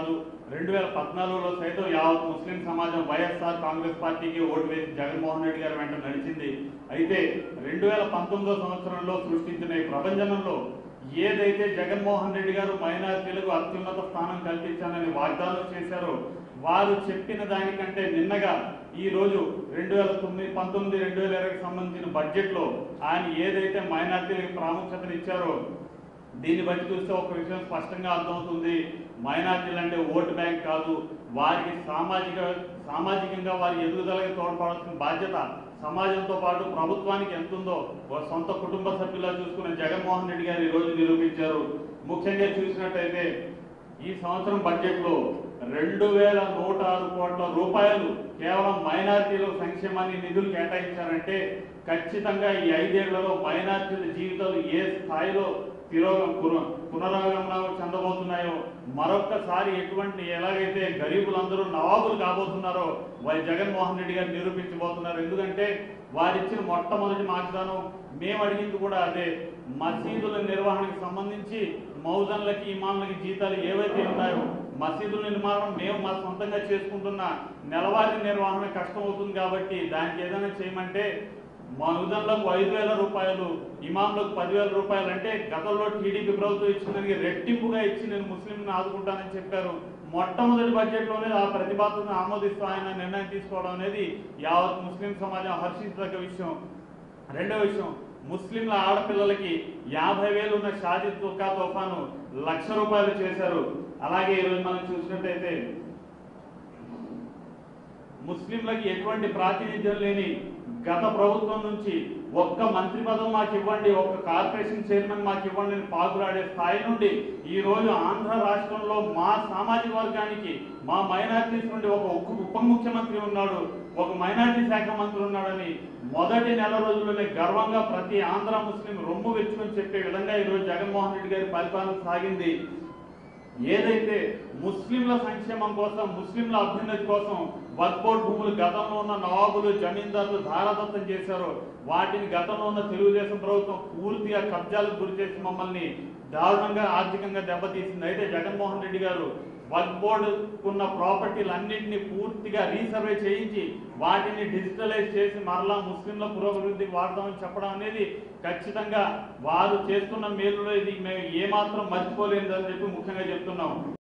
కాదు రెండు వేల పద్నాలుగులో సైతం యావత్ ముస్లిం సమాజం వైఎస్ఆర్ కాంగ్రెస్ పార్టీకి ఓటు వేసి జగన్మోహన్ రెడ్డి గారి వెంట నడిచింది అయితే రెండు వేల పంతొమ్మిదో సంవత్సరంలో సృష్టించిన ఈ ప్రభంజనంలో ఏదైతే జగన్మోహన్ రెడ్డి గారు మైనారిటీలకు అత్యున్నత స్థానం కల్పించాలని వాగ్దానం చేశారో వారు చెప్పిన దానికంటే నిన్నగా ఈ రోజు రెండు వేల తొమ్మిది పంతొమ్మిది రెండు వేల ఇరవైకి సంబంధించిన బడ్జెట్ లో ఆయన ఏదైతే మైనారిటీలకు ప్రాముఖ్యతను ఇచ్చారో దీన్ని బట్టి చూస్తే ఒక విషయం స్పష్టంగా అర్థమవుతుంది మైనార్టీలు అంటే ఓటు బ్యాంక్ కాదు వారికి సామాజిక సామాజికంగా వారి ఎదుగుదలకి తోడ్పడాల్సిన బాధ్యత సమాజంతో పాటు ప్రభుత్వానికి ఎంత ఉందో ఒక సొంత కుటుంబ సభ్యులా చూసుకున్న జగన్మోహన్ రెడ్డి గారు ఈ రోజు నిరూపించారు ముఖ్యంగా చూసినట్టయితే ఈ సంవత్సరం బడ్జెట్ లో రెండు వేల నూట ఆరు కోట్ల రూపాయలు కేవలం మైనారిటీల సంక్షేమాన్ని నిధులు కేటాయించారంటే ఖచ్చితంగా ఈ ఐదేళ్లలో మైనారిటీల జీవితాలు ఏ స్థాయిలో తిరోగం పున- పునరాగమనం చెందబోతున్నాయో మరొక్కసారి ఎటువంటి ఎలాగైతే గరీబులందరూ నవాబులు కాబోతున్నారో వై జగన్మోహన్ రెడ్డి గారు నిరూపించబోతున్నారు ఎందుకంటే వారిచ్చిన మొట్టమొదటి వాగ్దానం మేము అడిగింది కూడా అదే మసీదుల నిర్వహణకు సంబంధించి మౌజన్లకి ఇమాన్లకి జీతాలు ఏవైతే ఉన్నాయో మసీదుల నిర్మాణం మేము మా సొంతంగా చేసుకుంటున్న నెలవారీ నిర్వహణ కష్టం అవుతుంది కాబట్టి దానికి ఏదైనా చేయమంటే మౌజన్లకు ఐదు వేల రూపాయలు ఇమాంలకు పదివేల రూపాయలు అంటే గతంలో టీడీపీ ప్రభుత్వం ఇచ్చిన దానికి రెట్టింపుగా ఇచ్చి నేను ముస్లింని ఆదుకుంటానని చెప్పారు మొట్టమొదటి బడ్జెట్ లోనే ఆ ప్రతిపాదనను ఆమోదిస్తూ ఆయన నిర్ణయం తీసుకోవడం అనేది యావత్ ముస్లిం సమాజం హర్షించదగ్గ విషయం రెండో విషయం ముస్లింల ఆడపిల్లలకి యాభై వేలు ఉన్న షాదీ తుకా తోఫాను లక్ష రూపాయలు చేశారు అలాగే ఈరోజు మనం చూసినట్టయితే ముస్లింలకి ఎటువంటి ప్రాతినిధ్యం లేని గత ప్రభుత్వం నుంచి ఒక్క మంత్రి పదం మాకు ఇవ్వండి ఒక్క కార్పొరేషన్ చైర్మన్ మాకు ఇవ్వండి అని పాకులాడే స్థాయి నుండి ఈ రోజు ఆంధ్ర రాష్ట్రంలో మా సామాజిక వర్గానికి మా మైనారిటీస్ నుండి ఒక ఉప- ఉప ముఖ్యమంత్రి ఉన్నాడు ఒక మైనారిటీ శాఖ మంత్రి ఉన్నాడని మొదటి నెల రోజుల్లోనే గర్వంగా ప్రతి ఆంధ్ర ముస్లిం రొమ్ము వెచ్చుకొని చెప్పే విధంగా ఈ రోజు జగన్మోహన్ రెడ్డి గారి పరిపాలన సాగింది ఏదైతే ముస్లింల సంక్షేమం కోసం ముస్లింల అభ్యున్నతి కోసం వక్బోర్డ్ భూములు గతంలో ఉన్న నవాబులు జమీందారులు ధారాదత్తం చేశారో వాటిని గతంలో ఉన్న తెలుగుదేశం ప్రభుత్వం పూర్తిగా కబ్జాలకు గురి చేసి మమ్మల్ని దారుణంగా ఆర్థికంగా దెబ్బతీసింది అయితే జగన్మోహన్ రెడ్డి గారు వక్ బోర్డు ఉన్న ప్రాపర్టీలన్నింటినీ పూర్తిగా రీసర్వే చేయించి వాటిని డిజిటలైజ్ చేసి మరలా ముస్లింల పురోభివృద్ధికి వాడదామని చెప్పడం అనేది ఖచ్చితంగా వారు చేస్తున్న మేలులో ఇది మేము ఏమాత్రం మర్చిపోలేదు అని చెప్పి ముఖ్యంగా చెప్తున్నాం